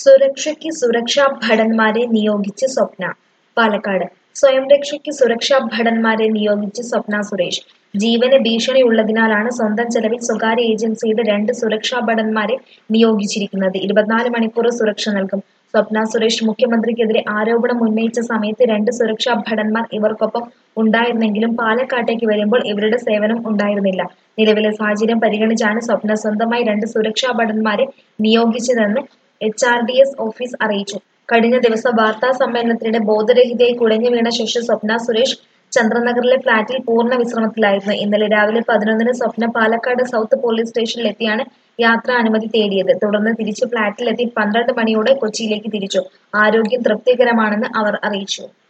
സുരക്ഷയ്ക്ക് സുരക്ഷാ ഭടന്മാരെ നിയോഗിച്ച് സ്വപ്ന പാലക്കാട് സ്വയം രക്ഷയ്ക്ക് സുരക്ഷാ ഭടന്മാരെ നിയോഗിച്ച് സ്വപ്ന സുരേഷ് ജീവന് ഭീഷണിയുള്ളതിനാലാണ് സ്വന്തം ചെലവിൽ സ്വകാര്യ ഏജൻസിയുടെ രണ്ട് സുരക്ഷാ ഭടന്മാരെ നിയോഗിച്ചിരിക്കുന്നത് ഇരുപത്തിനാല് മണിക്കൂർ സുരക്ഷ നൽകും സ്വപ്ന സുരേഷ് മുഖ്യമന്ത്രിക്കെതിരെ ആരോപണം ഉന്നയിച്ച സമയത്ത് രണ്ട് സുരക്ഷാ ഭടന്മാർ ഇവർക്കൊപ്പം ഉണ്ടായിരുന്നെങ്കിലും പാലക്കാട്ടേക്ക് വരുമ്പോൾ ഇവരുടെ സേവനം ഉണ്ടായിരുന്നില്ല നിലവിലെ സാഹചര്യം പരിഗണിച്ചാണ് സ്വപ്ന സ്വന്തമായി രണ്ട് സുരക്ഷാ ഭടന്മാരെ നിയോഗിച്ചതെന്ന് H R D S office അറിയിച്ചു കഴിഞ്ഞ ദിവസം വാർത്താ സമ്മേളനത്തിനിടെ ബോധരഹിതയായി കുഴഞ്ഞു വീണ ശേഷം സ്വപ്ന സുരേഷ് ചന്ദ്രനഗറിലെ ഫ്ളാറ്റിൽ പൂർണ്ണ വിശ്രമത്തിലായിരുന്നു ഇന്നലെ രാവിലെ പതിനൊന്നിന് സ്വപ്ന പാലക്കാട് സൗത്ത് പോലീസ് സ്റ്റേഷനിലെത്തിയാണ് യാത്രാ അനുമതി തേടിയത് തുടർന്ന് തിരിച്ച് ഫ്ളാറ്റിലെത്തി പന്ത്രണ്ട് മണിയോടെ കൊച്ചിയിലേക്ക് തിരിച്ചു ആരോഗ്യം തൃപ്തികരമാണെന്ന് അവർ അറിയിച്ചു